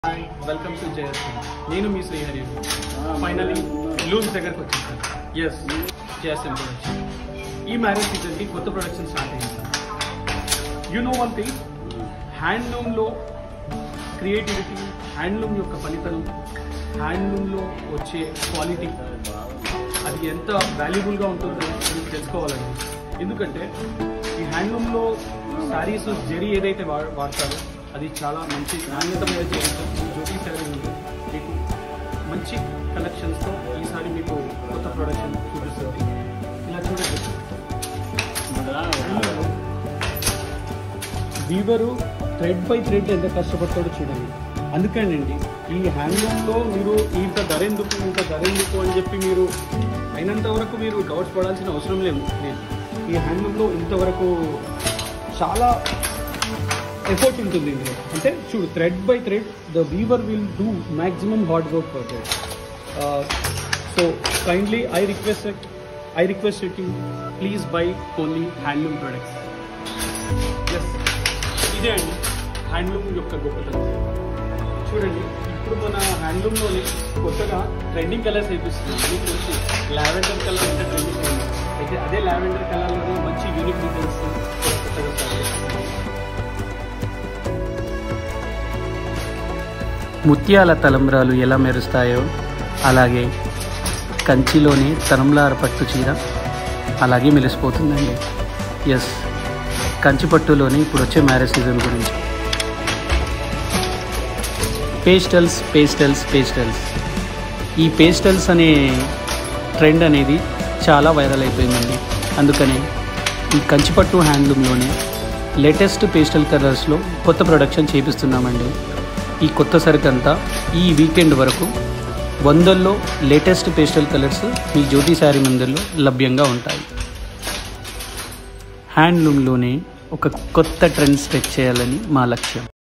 Hi welcome to Jayashree నేను మీ Srihari finally looms దగ్గరకు వచ్చేసాను ఎస్ జేఎస్ఎం ప్రొడక్షన్ ఈ మ్యారేజ్ సీజన్కి కొత్త ప్రొడక్షన్ స్టార్ట్ అయింది యు నో వన్ థింగ్ హ్యాండ్లూమ్లో క్రియేటివిటీ హ్యాండ్లూమ్ యొక్క పనితనం హ్యాండ్లూమ్లో వచ్చే క్వాలిటీ అది ఎంత వాల్యుబుల్గా ఉంటుందో మీకు తెలుసుకోవాలండి ఎందుకంటే ఈ హ్యాండ్లూమ్లో శారీస్ జరీ ఏదైతే వా వాడతారో అది చాలా మంచి నాణ్యతమైన జరీతో జ్యోతి శారీ ఉంది మీకు మంచి కలెక్షన్స్తో ఈసారి మీకు కొత్త ప్రొడక్షన్ చూపిస్తుంది ఇలా చూడండి వీవరు థ్రెడ్ బై థ్రెడ్ ఎంత కష్టపడతాడో చూడండి అందుకేనండి ఈ హ్యాండ్లూమ్లో మీరు ఇంత ధర ఎందుకు ఇంత ధర ఎందుకు అని చెప్పి మీరు అయినంత వరకు మీరు డౌట్స్ పడాల్సిన అవసరం లేదు లేదు ఈ హ్యాండ్లూమ్లో ఇంతవరకు చాలా ఎఫర్ట్ ఉంటుంది ఇందులో అంటే చూడు thread by thread the weaver will do maximum hard work for that so kindly I request I request you please buy only handloom products yes ఇదే అండి హ్యాండ్లూమ్ యొక్క గొప్పతనం చూడండి ఇప్పుడు మన హ్యాండ్లూమ్లోని కొత్తగా ట్రెండింగ్ కలర్స్ వేపిస్తుంది మీకు తెలుసు లావెండర్ కలర్ అంటే ట్రెండింగ్ అయింది అయితే అదే లావెండర్ కలర్లోనే మంచి యూనిక్ డిజైన్స్ కొత్తగా start చేస్తున్నాం. ముత్యాల తలంబ్రాలు ఎలా మెరుస్తాయో అలాగే కంచిలోని తరంలార పట్టు చీర అలాగే మెరిసిపోతుందండి ఎస్ కంచి పట్టులోని ఇప్పుడు వచ్చే మ్యారేజ్ సీజన్ గురించి పేస్టల్స్ పేస్టల్స్ పేస్టల్స్ ఈ పేస్టల్స్ అనే ట్రెండ్ అనేది చాలా వైరల్ అయిపోయిందండి అందుకని ఈ కంచిపట్టు హ్యాండ్లూమ్లోనే లేటెస్ట్ పేస్టల్ కలర్స్లో కొత్త ప్రొడక్షన్ చేపిస్తున్నామండి ఈ కొత్త సరుకంతా ఈ వీకెండ్ వరకు వందల్లో లేటెస్ట్ పేస్టల్ కలర్స్ మీ జ్యోతి శారీ మందిర్లో లభ్యంగా ఉంటాయి హ్యాండ్లూమ్లోనే ఒక కొత్త ట్రెండ్ సెట్ చేయాలని మా లక్ష్యం